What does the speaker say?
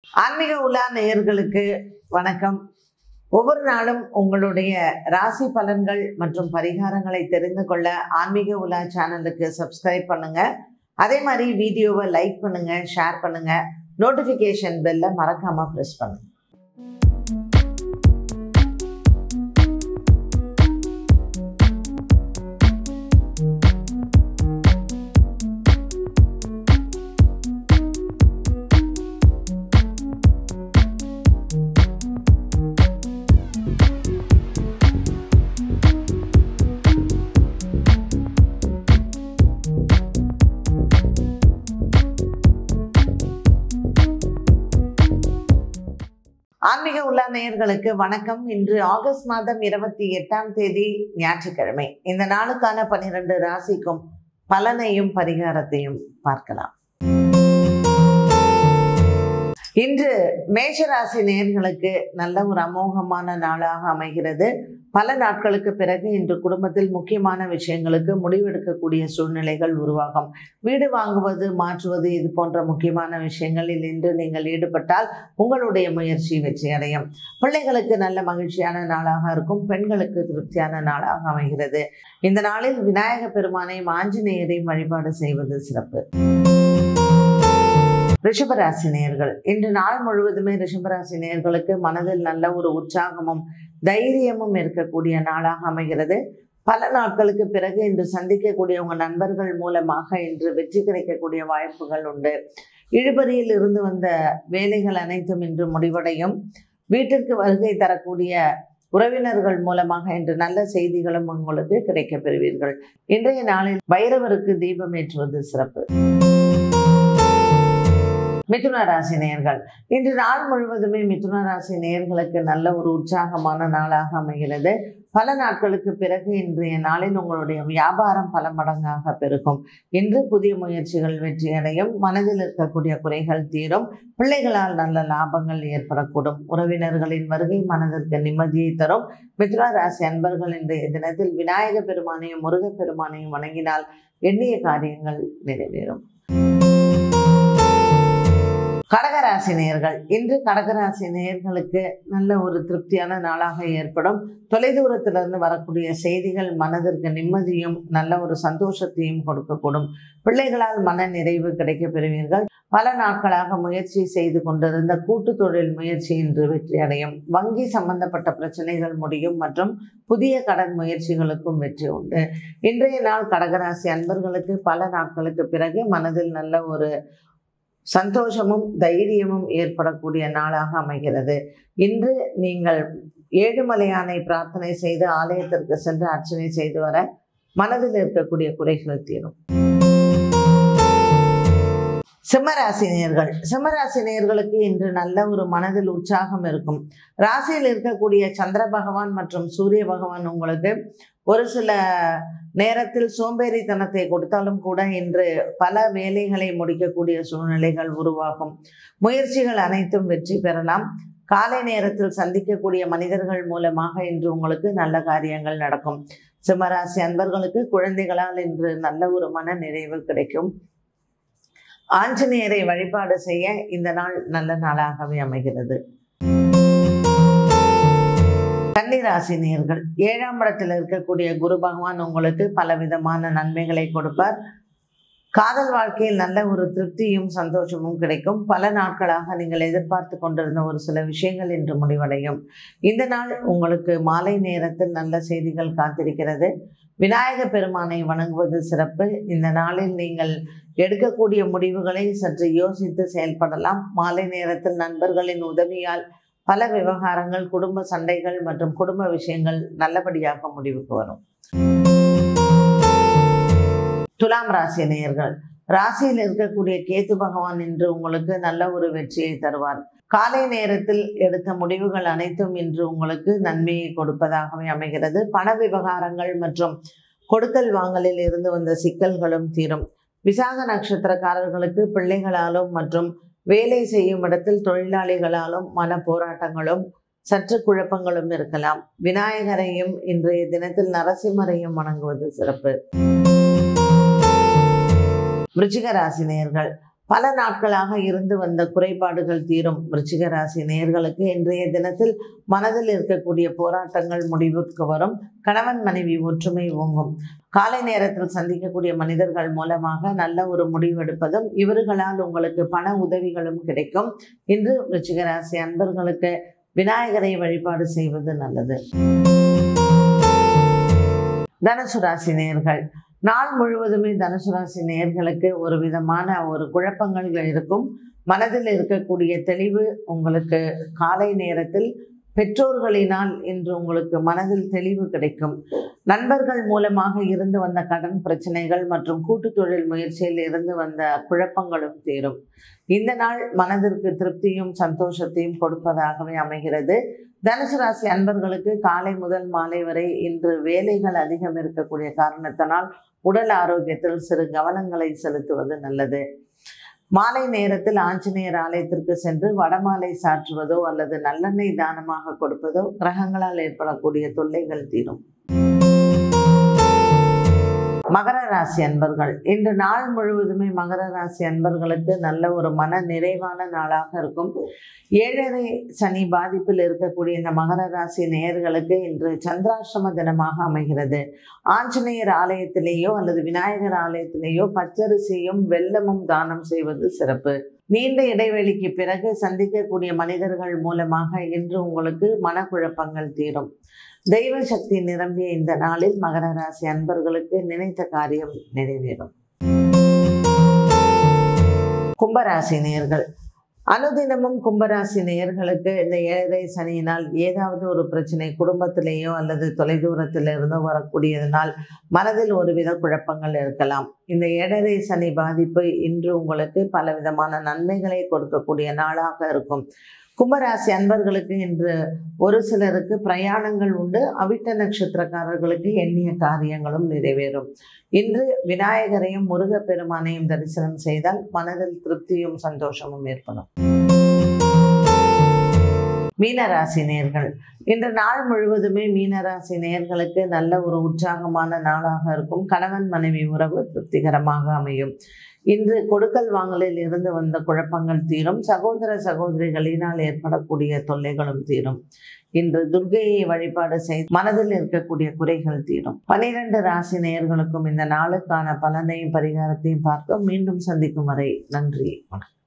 ஆன்மீக உலா நேயர்களுக்கு வணக்கம் ஒவ்வொரு நாளும் உங்களுடைய ராசி பலன்கள் மற்றும் பரிகாரங்களை தெரிந்து கொள்ள ஆன்மீக உலா சேனலுக்கு சப்ஸ்கிரைப் பண்ணுங்க அதே மாதிரி வீடியோவை லைக் பண்ணுங்க ஷேர் பண்ணுங்க நோட்டிஃபிகேஷன் பெல்லை மறக்காம ப்ரெஸ் பண்ணுங்க ஆன்மீக உலா நேயர்களுக்கு வணக்கம் இன்று ஆகஸ்ட் மாதம் இருபத்தி எட்டாம் தேதி ஞாயிற்றுக்கிழமை இந்த நாளுக்கான பன்னிரண்டு ராசிக்கும் பலனையும் பரிகாரத்தையும் பார்க்கலாம் இன்று மேஷராசி நேயர்களுக்கு நல்ல ஒரு அமோகமான நாளாக அமைகிறது பல நாட்களுக்கு பிறகு இன்று குடும்பத்தில் முக்கியமான விஷயங்களுக்கு முடிவெடுக்கக்கூடிய சூழ்நிலைகள் உருவாகும் வீடு வாங்குவது மாற்றுவது இது போன்ற முக்கியமான விஷயங்களில் இன்று நீங்கள் ஈடுபட்டால் உங்களுடைய முயற்சி வெற்றி அடையும் பிள்ளைகளுக்கு நல்ல மகிழ்ச்சியான நாளாக இருக்கும் பெண்களுக்கு திருப்தியான நாளாக அமைகிறது இந்த நாளில் விநாயக பெருமானையும் ஆஞ்சநேயரையும் வழிபாடு செய்வது சிறப்பு ரிஷபராசி நேயர்கள் இன்று நாள் முழுவதுமே ரிஷபராசி நேயர்களுக்கு மனதில் நல்ல ஒரு உற்சாகமும் தைரியமும் இருக்கக்கூடிய நாளாக அமைகிறது பல நாட்களுக்கு பிறகு இன்று சந்திக்கக்கூடிய உங்கள் நண்பர்கள் மூலமாக இன்று வெற்றி கிடைக்கக்கூடிய வாய்ப்புகள் உண்டு இழுபறியில் இருந்து வந்த வேலைகள் அனைத்தும் இன்று முடிவடையும் வீட்டிற்கு வருகை தரக்கூடிய உறவினர்கள் மூலமாக இன்று நல்ல செய்திகளும் உங்களுக்கு கிடைக்கப் பெறுவீர்கள் இன்றைய நாளில் பைரவருக்கு தீபம் ஏற்றுவது சிறப்பு மிதுன ராசி நேயர்கள் இன்று நாள் முழுவதுமே மிதுன ராசி நேயர்களுக்கு நல்ல ஒரு உற்சாகமான நாளாக அமைகிறது பல நாட்களுக்கு பிறகு இன்றைய நாளில் உங்களுடைய வியாபாரம் பல மடங்காக பெருகும் இன்று புதிய முயற்சிகள் வெற்றியடையும் மனதில் இருக்கக்கூடிய குறைகள் தீரும் பிள்ளைகளால் நல்ல லாபங்கள் ஏற்படக்கூடும் உறவினர்களின் வருகை மனதிற்கு நிம்மதியை தரும் மிதுன ராசி அன்பர்கள் இன்றைய தினத்தில் விநாயக பெருமானையும் முருகப் பெருமானையும் வணங்கினால் எண்ணிய காரியங்கள் நிறைவேறும் கடகராசி நேயர்கள் இன்று கடகராசி நேயர்களுக்கு நல்ல ஒரு திருப்தியான நாளாக ஏற்படும் தொலைதூரத்திலிருந்து வரக்கூடிய செய்திகள் மனதிற்கு நிம்மதியும் நல்ல ஒரு சந்தோஷத்தையும் கொடுக்கக்கூடும் பிள்ளைகளால் மன நிறைவு கிடைக்க பெறுவீர்கள் பல நாட்களாக முயற்சி செய்து கொண்டிருந்த கூட்டு தொழில் முயற்சி இன்று வெற்றி அடையும் வங்கி சம்பந்தப்பட்ட பிரச்சனைகள் முடியும் மற்றும் புதிய கடன் முயற்சிகளுக்கும் வெற்றி உண்டு இன்றைய நாள் கடகராசி அன்பர்களுக்கு பல நாட்களுக்கு பிறகு மனதில் நல்ல ஒரு சந்தோஷமும் தைரியமும் ஏற்படக்கூடிய நாளாக அமைகிறது இன்று நீங்கள் ஏழுமலையானை பிரார்த்தனை செய்து ஆலயத்திற்கு சென்று அர்ச்சனை செய்து வர மனதில் இருக்கக்கூடிய குறைகள் தீரும் சிம்மராசினியர்கள் சிம்மராசினியர்களுக்கு இன்று நல்ல ஒரு மனதில் உற்சாகம் இருக்கும் ராசியில் இருக்கக்கூடிய சந்திர பகவான் மற்றும் சூரிய பகவான் உங்களுக்கு ஒரு சில நேரத்தில் சோம்பேறித்தனத்தை கொடுத்தாலும் கூட இன்று பல வேலைகளை முடிக்கக்கூடிய சூழ்நிலைகள் உருவாகும் முயற்சிகள் அனைத்தும் வெற்றி பெறலாம் காலை நேரத்தில் சந்திக்கக்கூடிய மனிதர்கள் மூலமாக இன்று உங்களுக்கு நல்ல காரியங்கள் நடக்கும் சிம்மராசி அன்பர்களுக்கு குழந்தைகளால் இன்று நல்ல ஒரு மன நிறைவு கிடைக்கும் ஆஞ்சநேயரை வழிபாடு செய்ய இந்த நாள் நல்ல நாளாகவே அமைகிறது கன்னிராசி நேர்கள் ஏழாம் இடத்தில் இருக்கக்கூடிய குரு பகவான் உங்களுக்கு பலவிதமான நன்மைகளை கொடுப்பார் காதல் வாழ்க்கையில் நல்ல ஒரு திருப்தியும் சந்தோஷமும் கிடைக்கும் பல நாட்களாக நீங்கள் எதிர்பார்த்து கொண்டிருந்த ஒரு சில விஷயங்கள் இன்று முடிவடையும் இந்த நாள் உங்களுக்கு மாலை நேரத்தில் நல்ல செய்திகள் காத்திருக்கிறது விநாயக பெருமானை வணங்குவது சிறப்பு இந்த நாளில் நீங்கள் எடுக்கக்கூடிய முடிவுகளை சற்று யோசித்து செயல்படலாம் மாலை நேரத்தில் நண்பர்களின் உதவியால் பல விவகாரங்கள் குடும்ப சண்டைகள் மற்றும் குடும்ப விஷயங்கள் நல்லபடியாக முடிவுக்கு வரும் துலாம் ராசி நேயர்கள் ராசியில் இருக்கக்கூடிய கேத்து பகவான் இன்று உங்களுக்கு நல்ல ஒரு வெற்றியை தருவார் காலை நேரத்தில் எடுத்த முடிவுகள் அனைத்தும் இன்று உங்களுக்கு நன்மையை கொடுப்பதாகவே அமைகிறது பண விவகாரங்கள் மற்றும் கொடுக்கல் வாங்கலில் இருந்து வந்த சிக்கல்களும் தீரும் விசாக நட்சத்திரக்காரர்களுக்கு பிள்ளைகளாலும் மற்றும் வேலை செய்யும் இடத்தில் தொழிலாளிகளாலும் மன போராட்டங்களும் சற்று குழப்பங்களும் இருக்கலாம் விநாயகரையும் இன்றைய தினத்தில் நரசிம்மரையும் வணங்குவது சிறப்பு விருச்சிக ராசி நேயர்கள் பல நாட்களாக இருந்து வந்த குறைபாடுகள் தீரும் விருச்சிக ராசி நேயர்களுக்கு இன்றைய தினத்தில் மனதில் இருக்கக்கூடிய போராட்டங்கள் முடிவுக்கு வரும் கணவன் மனைவி ஒற்றுமை ஓங்கும் காலை நேரத்தில் சந்திக்கக்கூடிய மனிதர்கள் மூலமாக நல்ல ஒரு முடிவெடுப்பதும் இவர்களால் உங்களுக்கு பண உதவிகளும் கிடைக்கும் இன்று விருச்சிக ராசி அன்பர்களுக்கு விநாயகரை வழிபாடு செய்வது நல்லது தனுசு ராசி நேயர்கள் நாள் முழுவதுமே தனுசு ராசி நேயர்களுக்கு ஒரு விதமான ஒரு குழப்பங்கள் இருக்கும் மனதில் இருக்கக்கூடிய தெளிவு உங்களுக்கு காலை நேரத்தில் பெற்றோர்களினால் இன்று உங்களுக்கு மனதில் தெளிவு கிடைக்கும் நண்பர்கள் மூலமாக இருந்து வந்த கடன் பிரச்சனைகள் மற்றும் கூட்டு தொழில் முயற்சியில் இருந்து வந்த குழப்பங்களும் தீரும் இந்த நாள் மனதிற்கு திருப்தியும் சந்தோஷத்தையும் கொடுப்பதாகவே அமைகிறது தனுசு ராசி அன்பர்களுக்கு காலை முதல் மாலை வரை இன்று வேலைகள் அதிகம் இருக்கக்கூடிய காரணத்தினால் உடல் ஆரோக்கியத்தில் சிறு கவனங்களை செலுத்துவது நல்லது மாலை நேரத்தில் ஆஞ்சநேயர் ஆலயத்திற்கு சென்று வடமாலை சாற்றுவதோ அல்லது நல்லெண்ணெய் தானமாக கொடுப்பதோ கிரகங்களால் ஏற்படக்கூடிய தொல்லைகள் தீரும் மகர ராசி அன்பர்கள் இன்று நாள் முழுவதுமே மகர ராசி அன்பர்களுக்கு நல்ல ஒரு மன நிறைவான நாளாக இருக்கும் ஏழரை சனி பாதிப்பில் இருக்கக்கூடிய இந்த மகர ராசி நேயர்களுக்கு இன்று சந்திராஷ்டம தினமாக அமைகிறது ஆஞ்சநேயர் ஆலயத்திலேயோ அல்லது விநாயகர் ஆலயத்திலேயோ பச்சரிசியும் வெல்லமும் தானம் செய்வது சிறப்பு நீண்ட இடைவெளிக்கு பிறகு சந்திக்கக்கூடிய மனிதர்கள் மூலமாக இன்று உங்களுக்கு மனக்குழப்பங்கள் தீரும் தெய்வ சக்தி நிரம்பிய இந்த நாளில் மகர ராசி அன்பர்களுக்கு நினைத்த காரியம் நிறைவேறும் கும்பராசி நேயர்கள் அனுதினமும் கும்பராசி நேயர்களுக்கு இந்த ஏழரை சனியினால் ஏதாவது ஒரு பிரச்சனை குடும்பத்திலேயோ அல்லது தொலைதூரத்தில் இருந்தோ வரக்கூடியதனால் மனதில் ஒருவித குழப்பங்கள் இருக்கலாம் இந்த ஏழரை சனி பாதிப்பு இன்று உங்களுக்கு பலவிதமான நன்மைகளை கொடுக்கக்கூடிய நாளாக இருக்கும் கும்பராசி அன்பர்களுக்கு இன்று ஒரு சிலருக்கு பிரயாணங்கள் உண்டு அவிட்ட நட்சத்திரக்காரர்களுக்கு எண்ணிய காரியங்களும் நிறைவேறும் இன்று விநாயகரையும் முருகப்பெருமானையும் தரிசனம் செய்தால் மனதில் திருப்தியும் சந்தோஷமும் ஏற்படும் மீனராசி நேர்கள் இன்று நாள் முழுவதுமே மீனராசி நேர்களுக்கு நல்ல ஒரு உற்சாகமான நாளாக இருக்கும் கணவன் மனைவி உறவு திருப்திகரமாக அமையும் இன்று கொடுக்கல் வாங்கலில் இருந்து வந்த குழப்பங்கள் தீரும் சகோதர சகோதரிகளினால் ஏற்படக்கூடிய தொல்லைகளும் தீரும் இன்று துர்கையை வழிபாடு செய்து மனதில் இருக்கக்கூடிய குறைகள் தீரும் பனிரெண்டு ராசி நேயர்களுக்கும் இந்த நாளுக்கான பலனையும் பரிகாரத்தையும் பார்க்க மீண்டும் சந்திக்கும் வரை நன்றி வணக்கம்